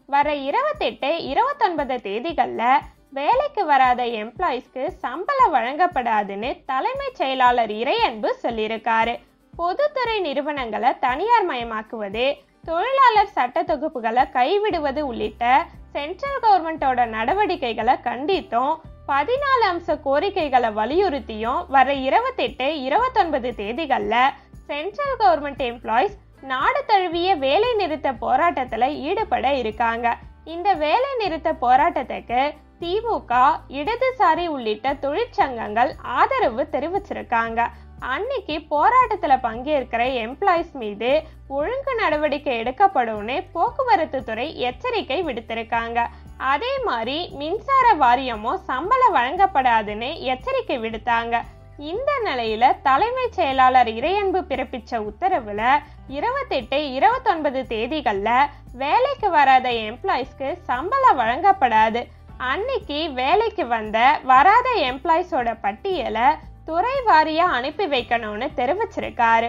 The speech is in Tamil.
வர இருபத்தெட்டு இருபத்தொன்பது தேதிகள்ல வேலைக்கு வராத எம்ப்ளாயிஸ்க்கு சம்பளம் வழங்கப்படாதுன்னு தலைமைச் செயலாளர் இறையன்பு சொல்லியிருக்காரு பொதுத்துறை நிறுவனங்களை தனியார் மயமாக்குவது தொழிலாளர் சட்ட தொகுப்புகளை கைவிடுவது உள்ளிட்ட சென்ட்ரல் கவர்மெண்டோட நடவடிக்கைகளை கண்டித்தும் பதினாலு அம்ச கோரிக்கைகளை வலியுறுத்தியும் வர இருபத்தெட்டு இருபத்தொன்பது தேதிகள்ல சென்ட்ரல் கவர்மெண்ட் எம்ப்ளாயிஸ் நாடு தழுவிய வேலை நிறுத்த போராட்டத்துல ஈடுபட இருக்காங்க இந்த வேலை நிறுத்த போராட்டத்துக்கு திமுக இடதுசாரி உள்ளிட்ட தொழிற்சங்கங்கள் ஆதரவு தெரிவிச்சிருக்காங்க அன்னைக்கு போராட்டத்துல பங்கேற்கிற எம்ப்ளாயிஸ் மீது ஒழுங்கு நடவடிக்கை எடுக்கப்படும்னு போக்குவரத்து துறை எச்சரிக்கை விடுத்திருக்காங்க அதே மாதிரி மின்சார வாரியமும் சம்பளம் வழங்கப்படாதுன்னு எச்சரிக்கை விடுத்தாங்க இந்த நிலையில தலைமைச் செயலாளர் இறையன்பு பிறப்பிச்ச உத்தரவுல இருபத்தெட்டு இருபத்தொன்பது தேதிகள்ல வேலைக்கு வராத எம்ப்ளாயிஸ்க்கு சம்பளம் வழங்கப்படாது அன்னைக்கு வேலைக்கு வந்த வராத எம்ப்ளாயிஸோட பட்டியலை துறை வாரியா அனுப்பி வைக்கணும்னு தெரிவிச்சிருக்காரு